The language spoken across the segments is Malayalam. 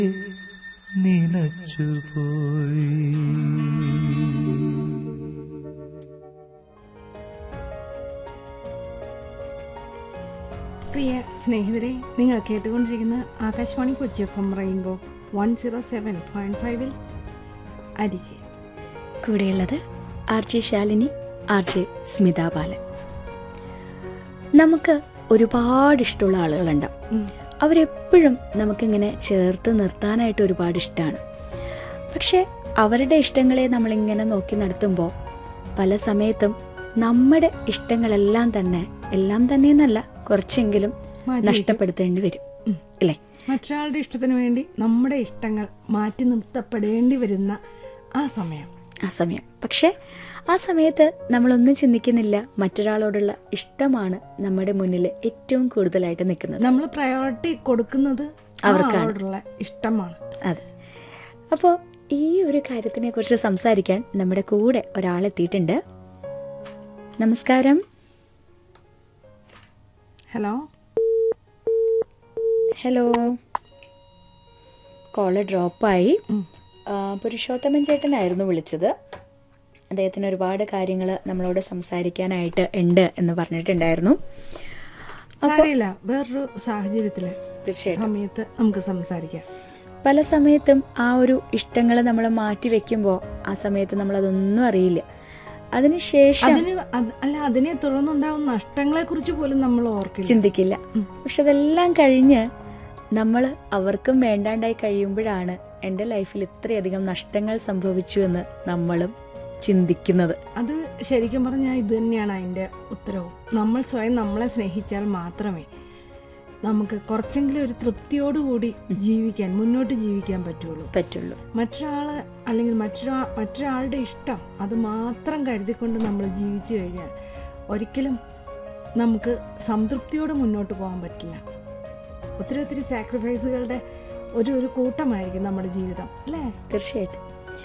നിലച്ചുപോയി പ്രിയ സ്നേഹിതരെ നിങ്ങൾ കേട്ടുകൊണ്ടിരിക്കുന്ന Akashvani Kochi F M rainbow one zero seven point ഫൈവിൽ അരികെ കൂടെയുള്ളത് R J Shalini R J Smitha Balan നമുക്ക് ഒരുപാട് ഇഷ്ടമുള്ള ആളുകളുണ്ടാവും അവരെപ്പോഴും നമുക്കിങ്ങനെ ചേർത്ത് നിർത്താനായിട്ട് ഒരുപാട് ഇഷ്ടമാണ് പക്ഷെ അവരുടെ ഇഷ്ടങ്ങളെ നമ്മളിങ്ങനെ നോക്കി നടത്തുമ്പോൾ പല സമയത്തും നമ്മുടെ ഇഷ്ടങ്ങളെല്ലാം തന്നെ എല്ലാം തന്നെ എന്നല്ല കുറച്ചെങ്കിലും മാറ്റി നഷ്ടപ്പെടുത്തേണ്ടി വരും അല്ലേ മറ്റൊരാളുടെ ഇഷ്ടത്തിന് വേണ്ടി നമ്മുടെ ഇഷ്ടങ്ങൾ മാറ്റി നിർത്തപ്പെടേണ്ടി വരുന്ന ആ സമയം ആ സമയം പക്ഷെ ആ സമയത്ത് നമ്മളൊന്നും ചിന്തിക്കുന്നില്ല മറ്റൊരാളോടുള്ള ഇഷ്ടമാണ് നമ്മുടെ മുന്നിൽ ഏറ്റവും കൂടുതലായിട്ട് നിൽക്കുന്നത് നമ്മൾ പ്രയോറിറ്റി കൊടുക്കുന്നത് അവർക്കാണ്. അവരോടുള്ള ഇഷ്ടമാണ് അതെ അപ്പോൾ ഈ ഒരു കാര്യത്തിനെ കുറിച്ച് സംസാരിക്കാൻ നമ്മുടെ കൂടെ ഒരാളെത്തിയിട്ടുണ്ട് നമസ്കാരം ഹലോ ഹലോ കോള് ഡ്രോപ്പായി ഉം. പുരുഷോത്തമൻ ചേട്ടനായിരുന്നു വിളിച്ചത് അദ്ദേഹത്തിന് ഒരുപാട് കാര്യങ്ങൾ നമ്മളോട് സംസാരിക്കാനായിട്ട് ഉണ്ട് എന്ന് പറഞ്ഞിട്ടുണ്ടായിരുന്നു സാരമില്ല വേറൊരു സാഹചര്യത്തില് തീർച്ചയായിട്ടും സമയത്ത് നമുക്ക് സംസാരിക്കാം പല സമയത്തും ആ ഒരു ഇഷ്ടങ്ങൾ നമ്മൾ മാറ്റി വെക്കുമ്പോൾ ആ സമയത്ത് നമ്മൾ അതൊന്നും അറിയില്ല അതിനുശേഷം അതിന് അത്- അല്ല അതിനെ തുടർന്നുണ്ടാവുന്ന നഷ്ടങ്ങളെ കുറിച്ച് പോലും നമ്മൾ ഓർക്കില്ല ചിന്തിക്കില്ല പക്ഷെ അതെല്ലാം കഴിഞ്ഞ് നമ്മൾ അവർക്കും വേണ്ടാണ്ടായി കഴിയുമ്പോഴാണ് എൻ്റെ ലൈഫിൽ ഇത്രയധികം നഷ്ടങ്ങൾ സംഭവിച്ചു എന്ന് നമ്മളും ചിന്തിക്കുന്നത് അത് ശരിക്കും പറഞ്ഞാൽ ഇത് തന്നെയാണ് അതിന്റെ ഉത്തരവും നമ്മൾ സ്വയം നമ്മളെ സ്നേഹിച്ചാൽ മാത്രമേ നമുക്ക് കുറച്ചെങ്കിലും ഒരു തൃപ്തിയോടുകൂടി ജീവിക്കാൻ മുന്നോട്ട് ജീവിക്കാൻ പറ്റുള്ളൂ പറ്റുള്ളൂ മറ്റൊരാള് അല്ലെങ്കിൽ മറ്റൊരാ മറ്റൊരാളുടെ ഇഷ്ടം അത് മാത്രം കരുതിക്കൊണ്ട് നമ്മൾ ജീവിച്ചു കഴിഞ്ഞാൽ ഒരിക്കലും നമുക്ക് സംതൃപ്തിയോടെ മുന്നോട്ട് പോകാൻ പറ്റില്ല ഒത്തിരി ഒത്തിരി സാക്രിഫൈസുകളുടെ ഒരു ഒരു കൂട്ടമായിരിക്കും നമ്മുടെ ജീവിതം അല്ലേ തീർച്ചയായിട്ടും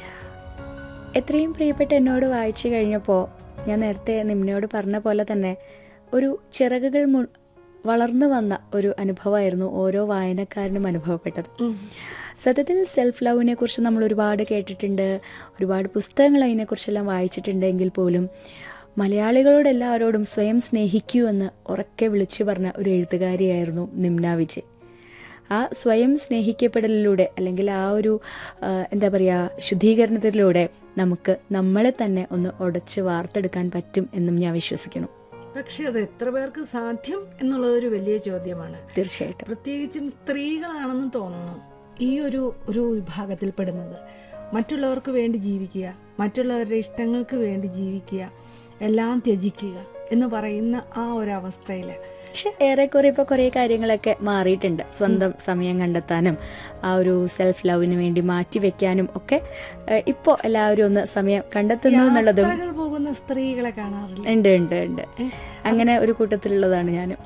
എത്രയും പ്രിയപ്പെട്ട എന്നോട് വായിച്ചു കഴിഞ്ഞപ്പോൾ ഞാൻ നേരത്തെ നിമ്നോട് പറഞ്ഞ പോലെ തന്നെ ഒരു ചിറകുകൾ മു- വളർന്നു വന്ന ഒരു അനുഭവമായിരുന്നു ഓരോ വായനക്കാരനും അനുഭവപ്പെട്ടത് സത്യത്തിൽ സെൽഫ് ലവിനെ കുറിച്ച് നമ്മൾ ഒരുപാട് കേട്ടിട്ടുണ്ട് ഒരുപാട് പുസ്തകങ്ങൾ അതിനെക്കുറിച്ചെല്ലാം വായിച്ചിട്ടുണ്ടെങ്കിൽ പോലും മലയാളികളോട് എല്ലാവരോടും സ്വയം സ്നേഹിക്കൂ എന്ന് ഉറക്കെ വിളിച്ചു പറഞ്ഞ ഒരു എഴുത്തുകാരിയായിരുന്നു നിമ്ന വിജയ് ആ സ്വയം സ്നേഹിക്കപ്പെടലിലൂടെ അല്ലെങ്കിൽ ആ ഒരു ആ, എന്താ പറയുക ശുദ്ധീകരണത്തിലൂടെ നമുക്ക് നമ്മളെ തന്നെ ഒന്ന് ഉടച്ച് വാർത്തെടുക്കാൻ പറ്റും എന്നും ഞാൻ വിശ്വസിക്കുന്നു പക്ഷെ അത് എത്ര പേർക്ക് സാധ്യം എന്നുള്ളത് ഒരു വലിയ ചോദ്യമാണ് തീർച്ചയായിട്ടും പ്രത്യേകിച്ചും സ്ത്രീകളാണെന്ന് തോന്നുന്നു ഈ ഒരു ഒരു വിഭാഗത്തിൽ പെടുന്നത് മറ്റുള്ളവർക്ക് വേണ്ടി ജീവിക്കുക മറ്റുള്ളവരുടെ ഇഷ്ടങ്ങൾക്ക് വേണ്ടി ജീവിക്കുക എല്ലാം ത്യജിക്കുക എന്ന് പറയുന്ന ആ ഒരു അവസ്ഥയിൽ പക്ഷെ ഏറെക്കുറെ ഇപ്പോൾ കുറേ കാര്യങ്ങളൊക്കെ മാറിയിട്ടുണ്ട് സ്വന്തം സമയം കണ്ടെത്താനും ആ ഒരു സെൽഫ് ലവിന് വേണ്ടി മാറ്റി വെക്കാനും ഒക്കെ ഇപ്പോൾ എല്ലാവരും ഒന്ന് സമയം കണ്ടെത്തുന്നു എന്നുള്ളതും യാത്രകൾ പോകുന്ന സ്ത്രീകളെ കാണാറില്ല ഉണ്ട് ഉണ്ട് ഉണ്ട് അങ്ങനെ ഒരു കൂട്ടത്തിലുള്ളതാണ് ഞാനും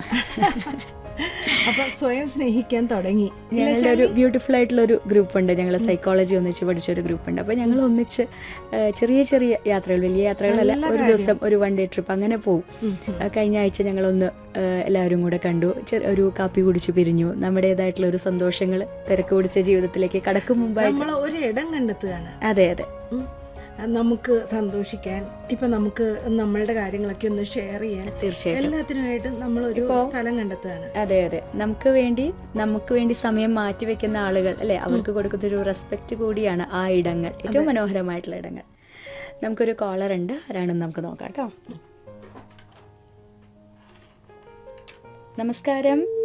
അപ്പൊ സ്വയം സ്നേഹിക്കാൻ തുടങ്ങി ഞങ്ങളുടെ ഒരു ബ്യൂട്ടിഫുൾ ആയിട്ടുള്ള ഒരു ഗ്രൂപ്പ് ഉണ്ട് ഞങ്ങൾ സൈക്കോളജി ഒന്നിച്ച് പഠിച്ച ഒരു ഗ്രൂപ്പ് ഉണ്ട് അപ്പോൾ ഞങ്ങൾ ഒന്നിച്ച് ആ, ചെറിയ ചെറിയ യാത്രകൾ വലിയ യാത്രകളല്ല ഒരു ദിവസം ഒരു വൺ ഡേ ട്രിപ്പ് അങ്ങനെ പോകും ആ, കഴിഞ്ഞ ആഴ്ച ഞങ്ങളൊന്ന് ആ, എല്ലാവരും കൂടെ കണ്ടു ചെറു- ഒരു കാപ്പി കുടിച്ച് പിരിഞ്ഞു നമ്മുടേതായിട്ടുള്ള ഒരു സന്തോഷങ്ങൾ തിരക്ക് പിടിച്ച ജീവിതത്തിലേക്ക് കടക്കും മുമ്പായിട്ട് നമ്മൾ ഒരു ഇടം കണ്ടെത്തുകയാണ് അതെ അതെ ഉം. നമുക്ക് സന്തോഷിക്കാൻ ഇപ്പൊ നമുക്ക് നമ്മളുടെ കാര്യങ്ങളൊക്കെ ഒന്ന് ഷെയർ ചെയ്യാൻ തീർച്ചയായിട്ടും എല്ലാത്തിനുമായിട്ട് നമ്മൾ ഒരു സ്ഥലം കണ്ടെത്തുകയാണ് അതെ അതെ നമുക്ക് വേണ്ടി നമുക്ക് വേണ്ടി സമയം മാറ്റിവെക്കുന്ന ആളുകൾ അല്ലെ അവർക്ക് കൊടുക്കുന്ന ഒരു റെസ്പെക്റ്റ് കൂടിയാണ് ആ ഇടങ്ങൾ ഏറ്റവും മനോഹരമായിട്ടുള്ള ഇടങ്ങൾ നമുക്കൊരു കോളർ ഉണ്ട് ആരാണെന്ന് നമുക്ക് നോക്കാം കേട്ടോ നമസ്കാരം